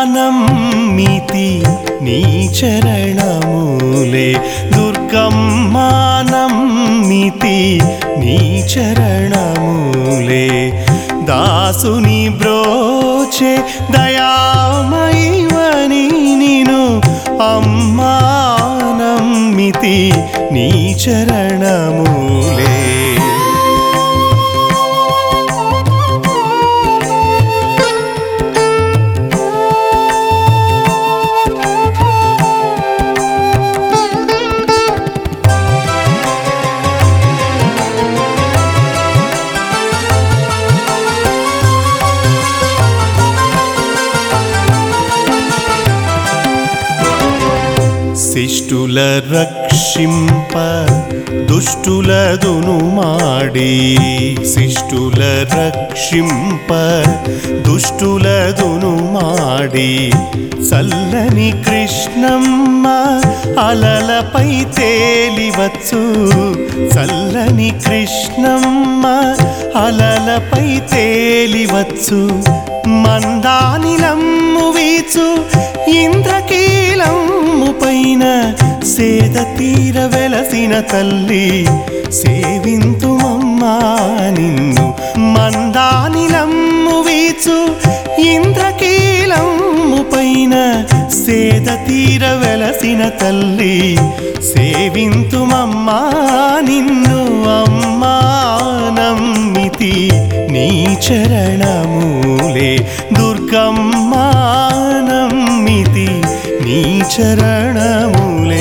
నమ్మితి నీ చరణములే దుర్గమ్మా నమ్మితి నీ చరణములే దాసుని బ్రోచే దయామయవని నిను అమ్మా నమ్మితి నీ చరణములే శిష్టుల రక్షింప దుష్టులదును మాడి శిష్టుల రక్షింప దుష్టులదును మాడి చల్లని కృష్ణమ్మ అలలపై తేలివచ్చు చల్లని కృష్ణమ్మ అలలపై తేలివచ్చు మందానిలమ్ము వీచు ఇంద్రకీలమ్ము పైన సేద తీర వెలసిన తల్లి సేవింతుమమ్మా నిన్ను మందానిలమ్ము వీచు ఇంద్రకీలమ్ము పైన సేద తీర వెలసిన తల్లి సేవింతుమమ్మా నిన్ను అమ్మా నమ్మితి నీ చరణములే దుర్గమ్మా నమ్మితి నీ చరణములే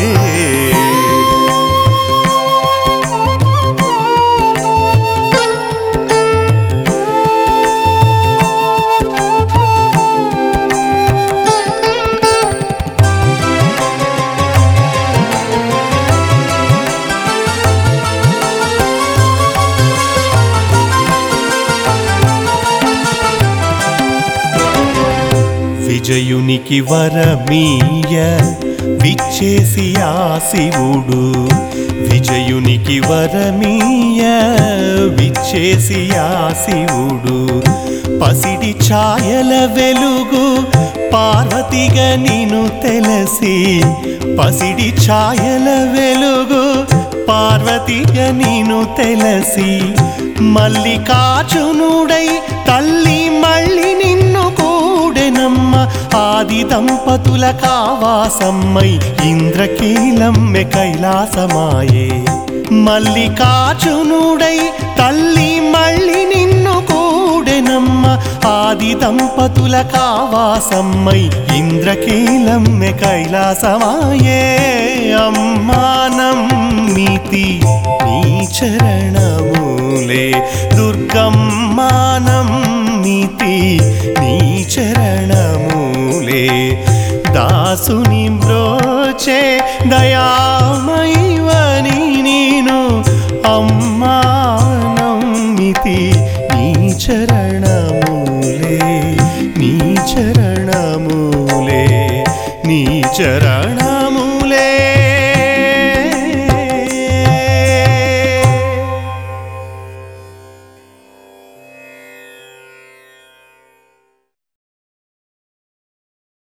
విజయునికి వరమీయ విచ్చేసి ఆ శివుడు విజయునికి వరమీయ విచ్చేసి ఆ శివుడు పసిడి ఛాయల వెలుగు పార్వతిగా నిను తెలసి పసిడి ఛాయల వెలుగు పార్వతిగా నిను తెలసి మల్లికార్జునుడై తల్లి మళ్ళీ నిన్ను కూడెనమ్మ ఆది దంపతుల కావాసమ్మై ఇంద్రకీలమ్మె కైలాసమాయే మల్లికార్జునుడై తల్లి మళ్ళీ నిన్ను కూడెనమ్మ ఆది దంపతుల కావాసమ్మై ఇంద్రకీలమ్మె కైలాసమాయే అమ్మానమ్మితి నీ చరణములే దుర్గమ్మానమ్మితి నీ చరణములే దాసుని బ్రోచే దయామయవని నేను అమ్మా నమ్మితి నీ చరణములే నీ చరణములే నీ చరణములే